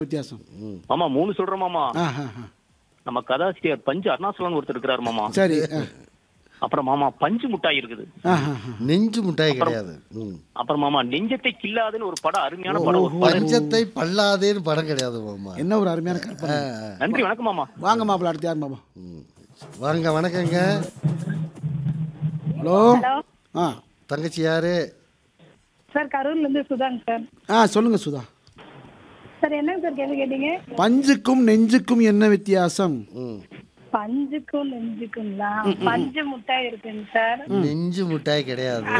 வித்தியாசம் மாமா மூணு சொல்றோம் மாமா ஆ ஆ ஆ. நம்ம கதாசிரியர் பஞ்சு அருணாசலம் ஒருத்தர் இருக்கிறாரு மாமா சரி ஆ. அப்புறம் மாமா பஞ்சு முட்டாய் இருக்குது ஆ, ஆ, ஆ. நெஞ்சு மிட்டாய் கிடையாது ம். அப்புறம் மாமா நெஞ்சத்தை கில்லாதுன்னு ஒரு படம் அருமையான படம் ஒரு படம். பஞ்சத்தை பல்லாதேன்னு படம் கிடையாது மாமா என்ன ஒரு அருமையான கற்பனை நன்றி வணக்கம் மாமா வாங்க மாப்பிள்ள அடுத்து யார் மாமா ம். வாங்க வணக்கங்க ஹலோ ஹலோ ஆ தங்கச்சி யாரு சார் கரூர்ல இருந்து சுதாங்க சார் ஆ சொல்லுங்க சுதா சார் என்னங்க சார் கேள்வி கேட்டீங்க பஞ்சுக்கும் நெஞ்சுக்கும் என்ன வித்தியாசம் ம். பஞ்சுக்கும் நெஞ்சுக்குங்களா பஞ்சு முட்டாய் இருக்குங்க சார் நெஞ்சு மிட்டாய் கிடையாது